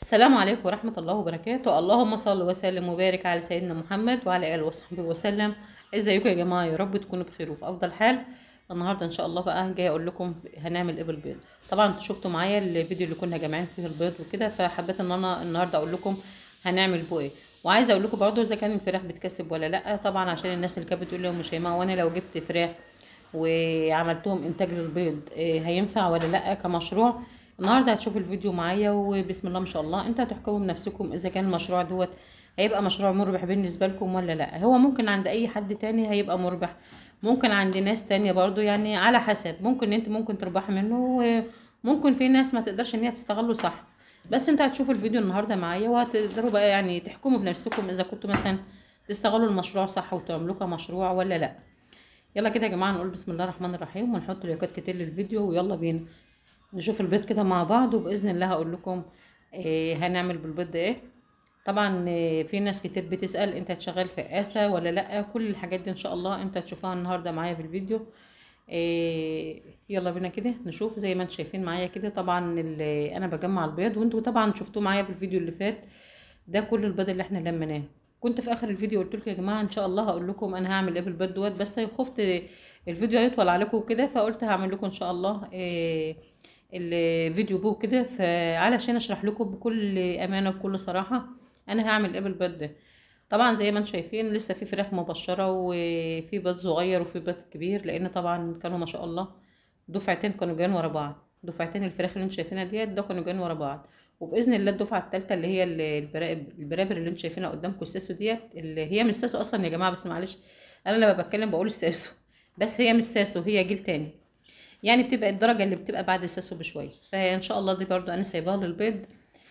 السلام عليكم ورحمة الله وبركاته اللهم صل وسلم وبارك على سيدنا محمد وعلى آله وصحبه وسلم ازيكم يا جماعة يا رب تكونوا بخير وفي أفضل حال النهاردة إن شاء الله بقى جاي أقول لكم هنعمل إيه بالبيض طبعا انتوا شفتوا معايا الفيديو اللي كنا جامعين فيه البيض وكده فحبيت إن أنا النهاردة أقول لكم هنعمل بيه إيه وعايزة أقول لكم برضو إذا كان الفراخ بتكسب ولا لأ طبعا عشان الناس اللي كانت بتقول لي يا أم شيماء وأنا لو جبت فراخ وعملتهم إنتاج للبيض إيه هينفع ولا لأ كمشروع النهارده هتشوفوا الفيديو معايا وبسم الله ما شاء الله انتوا هتحكموا بنفسكم اذا كان المشروع دوت هيبقى مشروع مربح بالنسبه لكم ولا لا هو ممكن عند اي حد تاني هيبقى مربح ممكن عند ناس تانية برضو يعني على حسب ممكن انت ممكن تربحي منه وممكن في ناس ما تقدرش ان هي تستغله صح بس انت هتشوفوا الفيديو النهارده معايا وهتقدروا بقى يعني تحكموا بنفسكم اذا كنتوا مثلا تستغلوا المشروع صح وتعملوه كمشروع ولا لا يلا كده يا جماعه نقول بسم الله الرحمن الرحيم ونحط لايكات كتير للفيديو ويلا بينا نشوف البيض كده مع بعض وباذن الله هقول لكم إيه هنعمل بالبيض ايه طبعا إيه في ناس كتير بتسال انت هتشغل في قاسه ولا لا كل الحاجات دي ان شاء الله انت هتشوفها النهارده معايا في الفيديو إيه يلا بينا كده نشوف زي ما انتم شايفين معايا كده طبعا اللي انا بجمع البيض وانتوا طبعا شفتوه معايا في الفيديو اللي فات ده كل البيض اللي احنا لميناه كنت في اخر الفيديو قلت لكم يا جماعه ان شاء الله هقول لكم انا هعمل ايه بالبيض دوت بس خفت الفيديو هيطول عليكم وكده فقلت هعمل لكم ان شاء الله إيه الفيديو بو كده فعلشان اشرح لكم بكل امانه وبكل صراحه انا هعمل ايه بالبيض ده طبعا زي ما انتم شايفين لسه في فراخ مبشره وفي بيض صغير وفي بيض كبير لان طبعا كانوا ما شاء الله دفعتين كانوا جايين ورا بعض دفعتين الفراخ اللي انتم شايفينها ديت ده كانوا جايين ورا بعض وباذن الله الدفعه الثالثه اللي هي البرابر اللي انتم شايفينها قدامكم الساسو ديت اللي هي مش ساسو اصلا يا جماعه بس معلش انا لما بتكلم بقول الساسو بس هي مش ساسو هي جيل تاني يعني بتبقى الدرجة اللي بتبقى بعد الساسو بشوية فان شاء الله دي برضو انا سايباها للبيض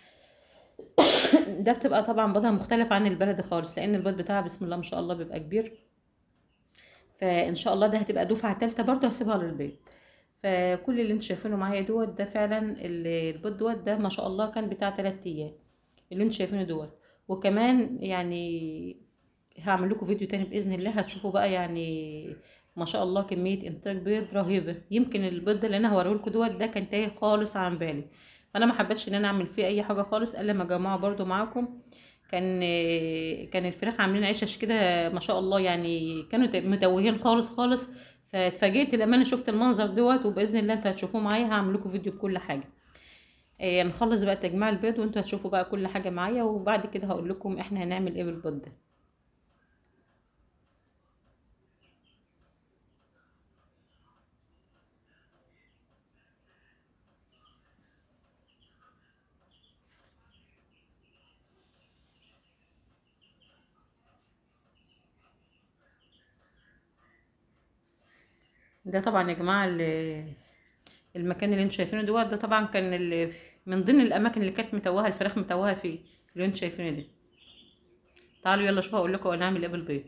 ده بتبقى طبعا بيضها مختلف عن البلدي خالص لان البيض بتاعها بسم الله ما شاء الله بيبقى كبير فان شاء الله ده هتبقى دفعة تالتة برضو هسيبها للبيض فكل اللي انتوا شايفينه معايا دوت ده فعلا البيض دوت ده ما شاء الله كان بتاع تلات ايام اللي انتوا شايفينه دوت وكمان يعني هعمل لكم فيديو تاني باذن الله هتشوفوا بقى يعني ما شاء الله كميه انتاج بيض رهيبه يمكن البيض ده اللي انا هوريه لكم دوت ده كان تايه خالص عن بالي فانا ما حبيتش ان انا اعمل فيه اي حاجه خالص الا ما اجمعه برده معاكم كان كان الفراخ عاملين عشش كده ما شاء الله يعني كانوا متوهين خالص خالص فاتفاجئت لما انا شفت المنظر دوت وباذن الله انتوا هتشوفوه معايا هعمل لكم فيديو بكل حاجه إيه نخلص بقى تجميع البيض وانتوا هتشوفوا بقى كل حاجه معايا وبعد كده هقول لكم احنا هنعمل ايه بالبيض ده ده طبعا يا جماعه المكان اللي انتوا شايفينه دوت ده طبعا كان اللي من ضمن الاماكن اللي كانت متوهه الفراخ متوهه فيه اللي انتوا شايفينه ده تعالوا يلا شوفوا اقول لكم انا هعمل ايه بالبيض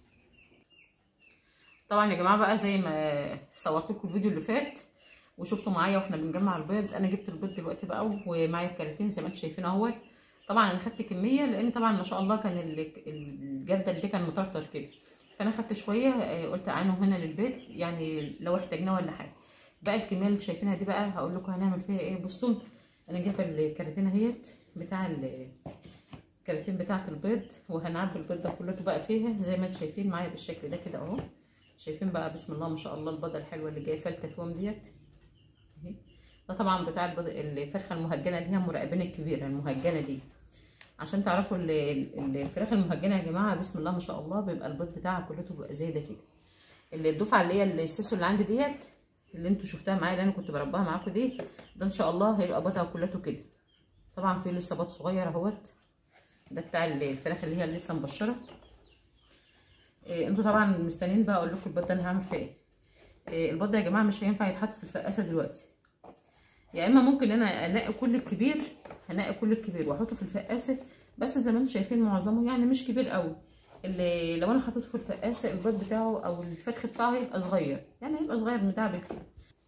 طبعا يا جماعه بقى زي ما صورت لكم الفيديو اللي فات وشفتوا معايا واحنا بنجمع البيض انا جبت البيض دلوقتي بقى ومعايا الكراتين زي ما انتوا شايفين اهوت طبعا انا خدت كميه لان طبعا ما شاء الله كان الجردل ده كان مطرطر كده فانا خدت شويه قلت اعينه هنا للبيت يعني لو احتاجناه ولا حاجه بقى الكميه اللي شايفينها دي بقى هقول لكم هنعمل فيها ايه بصوا انا جايبه الكراتين اهيت بتاع الكراتين بتاعه البيض وهنعبي البيض ده كله بقى فيها زي ما انتم شايفين معايا بالشكل ده كده اهو شايفين بقى بسم الله ما شاء الله البيضه الحلوه اللي جايه فلته فيهم ديت اهي ده طبعا بتاع البيض الفرخه المهجنه اللي هي المراقبين الكبيره المهجنه دي عشان تعرفوا الفراخ المهجنه يا جماعه بسم الله ما شاء الله بيبقى البيض بتاعها كلته بيبقى زي ده كده اللي الدفعه اللي هي السيسو اللي عندي ديت اللي انتوا شفتها معايا اللي انا كنت برباها معاكم دي ده ان شاء الله هيبقى بيضها كلته كده طبعا في لسه بيض صغير اهوت ده بتاع الفراخ اللي هي لسه مبشره إيه انتوا طبعا مستنيين بقى اقول لكم البيض ده انا هعمل فيه ايه إيه البيض ده يا جماعه مش هينفع يتحط في الفقاسه دلوقتي يا اما ممكن انا انقي كل الكبير هنقي كل الكبير واحطه في الفقاسه بس زي ما انتم شايفين معظمه يعني مش كبير قوي اللي لو انا حطيته في الفقاسه البيض بتاعه او الفرخ بتاعه هيبقى صغير يعني هيبقى صغير مدعبل كده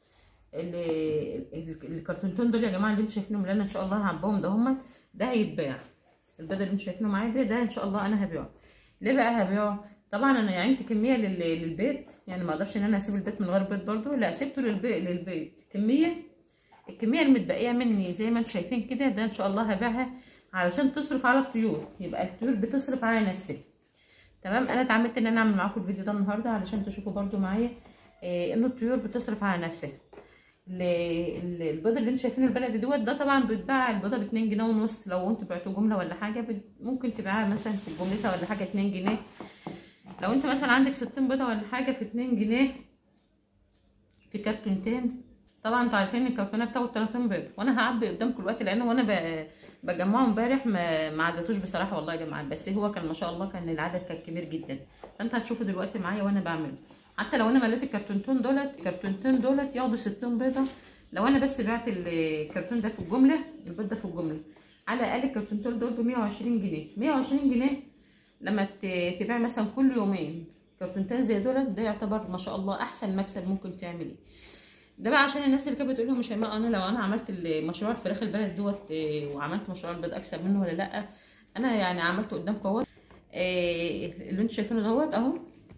الكرتونتين دول يا جماعه اللي انتم شايفينهم اللي انا ان شاء الله هعبهم ده هما ده هيتباع البيض اللي انتم شايفينه معايا ده ده ان شاء الله انا هبيعه ليه بقى هبيعه طبعا انا عينت كميه للبيت يعني ما اقدرش ان انا اسيب البيت من غير بيض برده لا سبته للبيت للبيت كميه الكميه المتبقيه مني زي ما انتم شايفين كده ده ان شاء الله هبيعها علشان تصرف على الطيور يبقى الطيور بتصرف على نفسها تمام انا اتعمدت ان انا اعمل معاكم الفيديو ده النهارده علشان تشوفوا برده معايا إيه ان الطيور بتصرف على نفسها البيض اللي انتوا شايفينه البلدي دوت ده طبعا بيتباع البيضه ب 2 جنيه ونص لو انتوا بعتوا جمله ولا حاجه ممكن تبيعها مثلا في جملتها ولا حاجه 2 جنيه لو انت مثلا عندك 60 بيضه ولا حاجه في 2 جنيه في كرتونتين طبعا انتوا عارفين ان الكرتونه بتاخد 30 بيضه وانا هعبي قدامكم الوقت لان وانا بجمعه امبارح ما, ما عدتوش بصراحه والله يا جماعه بس هو كان ما شاء الله كان العدد كان كبير جدا فانت هتشوفوا دلوقتي معايا وانا بعمله حتى لو انا مليت الكرتونتين دولت الكرتونتين دولت ياخدوا 60 بيضه لو انا بس بعت الكرتون ده في الجمله البيض ده في الجمله على الاقل الكرتونتين دول ب 120 جنيه 120 جنيه لما تبيع مثلا كل يومين كرتونتين زي دولت ده يعتبر ما شاء الله احسن مكسب ممكن تعمليه ده بقى عشان الناس اللي كانت بتقول لهم مش انا لو انا عملت مشروع الفراخ البلد دوت وعملت مشروع البيض اكسب منه ولا لا انا يعني عملته قدامكم اهوت اللي انتوا شايفينه دوت اهو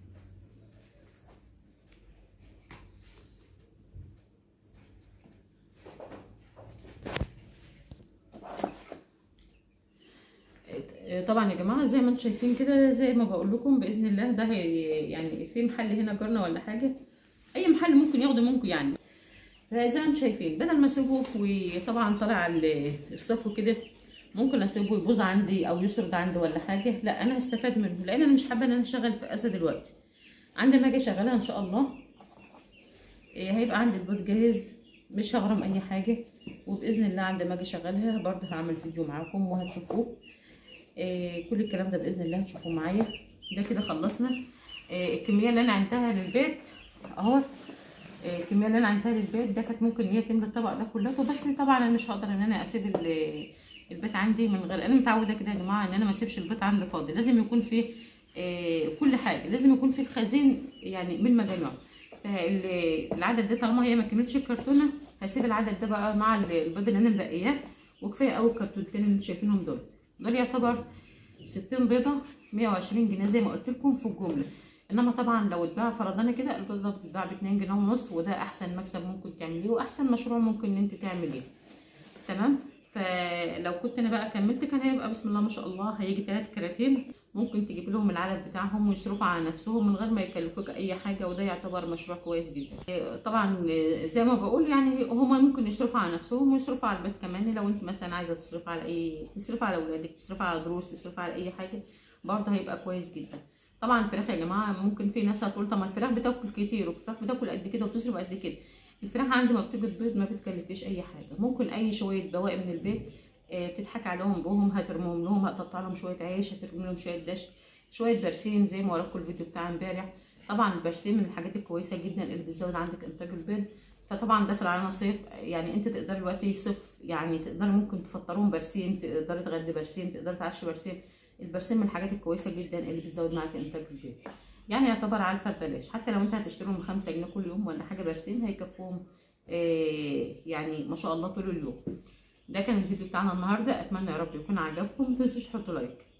طبعا يا جماعه زي ما انتم شايفين كده زي ما بقول لكم باذن الله ده يعني في محل هنا جارنا ولا حاجه اي محل ممكن ياخده منكم يعني فزي ما انتم شايفين بدل ما اسيبه وطبعا طالع الصفو كده ممكن اسيبه يبوظ عندي او يسرد عندي ولا حاجه لا انا هستفاد منه لان انا مش حابه ان انا اشتغل في اسا دلوقتي عندما اجي اشغلها ان شاء الله هيبقى عندي البيض جاهز مش هغرم اي حاجه وباذن الله عندما اجي اشغلها برضه هعمل فيديو معاكم وهتشوفوه إيه كل الكلام ده باذن الله هتشوفوه معايا ده كده خلصنا إيه الكميه اللي انا عينتها للبيت اهو إيه الكميه اللي انا عينتها للبيت ده كانت ممكن هي تملى الطبق ده كله بس طبعا انا مش هقدر ان انا اسيب البيت عندي من غير انا متعوده كده يا جماعه ان انا ما اسيبش البيت عندي فاضي لازم يكون فيه كل حاجه لازم يكون فيه الخزين يعني من مجاميعه العدد ده طالما هي ما كملتش الكرتونه هسيب العدد ده بقى مع البيض اللي انا مبقياه وكفايه قوي الكرتونتين اللي انتوا شايفينهم دول دول يعتبر 60 بيضه 120 جنيه زي ما قلت لكم في الجمله انما طبعا لو اتباع فرضنا كده البيضه بتتباع ب 2 جنيه ونص وده احسن مكسب ممكن تعمليه واحسن مشروع ممكن ان انت تعمليه تمام فلو كنت انا بقى كملت كان هيبقى بسم الله ما شاء الله هيجي 3 كراتين ممكن تجيب لهم العدد بتاعهم ويصرفوا على نفسهم من غير ما يكلفوك اي حاجه وده يعتبر مشروع كويس جدا طبعا زي ما بقول يعني هما ممكن يصرفوا على نفسهم ويصرفوا على البيت كمان لو انت مثلا عايزه تصرف على اي تصرف على اولادك تصرف على دروس تصرف على اي حاجه برضه هيبقى كويس جدا طبعا الفراخ يا جماعه ممكن في ناس هتقول طب ما الفراخ بتاكل كتير والفراخ بتاكل قد كده وتصرف قد كده الفراخ عندي ما بتيجي تبيض ما بتكلفيش اي حاجه ممكن اي شويه بواقي من البيت بتضحك عليهم بهم هترمهم لهم هتقطع لهم شويه عيش هترمي لهم شويه دش شويه برسيم زي ما وراكم الفيديو بتاع امبارح طبعا البرسيم من الحاجات الكويسه جدا اللي بتزود عندك انتاج البيض فطبعا داخل علينا صيف يعني انت تقدري دلوقتي صيف يعني تقدري ممكن تفطرهم برسيم تقدري تغدي برسيم تقدري تعشي برسيم البرسيم من الحاجات الكويسه جدا اللي بتزود معاك انتاج البيض يعني يعتبر علفه ببلاش حتى لو انت هتشتريهم بخمسة جنيه كل يوم ولا حاجه برسيم هيكفوهم آه يعني ما شاء الله طول اليوم ده كان الفيديو بتاعنا النهارده اتمنى يا رب يكون عجبكم متنسوش تحطوا لايك